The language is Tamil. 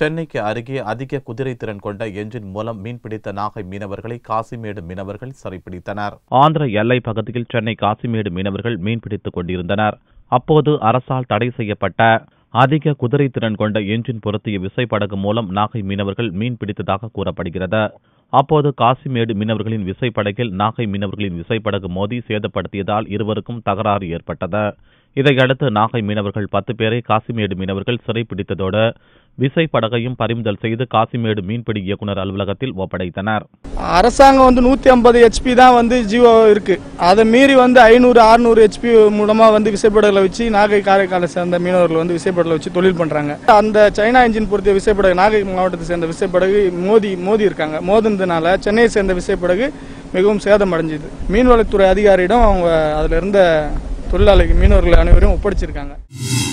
சென்னைக்கு அருகே அதிக குதிரை திறன் கொண்ட என்ஜின் மூலம் மீன்பிடித்த நாகை மீனவர்களை காசிமேடு மீனவர்கள் சிறைப்பிடித்தனர் ஆந்திர எல்லை பகுதியில் சென்னை காசிமேடு மீனவர்கள் மீன்பிடித்துக் கொண்டிருந்தனர் அப்போது அரசால் தடை செய்யப்பட்ட அதிக குதிரை திறன் கொண்ட என்ஜின் பொருத்திய விசைப்படகு மூலம் நாகை மீனவர்கள் மீன் பிடித்ததாக கூறப்படுகிறது அப்போது காசிமேடு மீனவர்களின் விசைப்படகில் நாகை மீனவர்களின் விசைப்படகு மோதி சேதப்படுத்தியதால் இருவருக்கும் தகராறு ஏற்பட்டது இதையடுத்து நாகை மீனவர்கள் பத்து பேரை காசிமேடு மீனவர்கள் சிறைப்பிடித்ததோடு விசைப்படகையும் பறிமுதல் செய்து காசிமேடு மீன்பிடி இயக்குநர் அலுவலகத்தில் ஒப்படைத்தனர் அரசாங்கம் வந்து நூற்றி ஐம்பது ஹெச்பி தான் வந்து ஜியோ இருக்கு அதை மீறி வந்து ஐநூறு அறுநூறு ஹெச்பி மூலமா வந்து விசைப்படகுல வச்சு நாகை காரைக்காலை சேர்ந்த மீனவர்கள் வந்து விசைப்படகுல வச்சு தொழில் பண்றாங்க அந்த சைனா இன்ஜின் பொறுத்த விசைப்படகு நாகை மாவட்டத்தை சேர்ந்த விசைப்படகு மோதி மோதி இருக்காங்க மோதினதுனால சென்னையை சேர்ந்த விசைப்படகு மிகவும் சேதம் அடைஞ்சுது மீன்வளத்துறை அதிகாரியிடம் அவங்க அதுல இருந்த தொழிலாளர்கள் மீனவர்கள் அனைவரையும் ஒப்படைச்சிருக்காங்க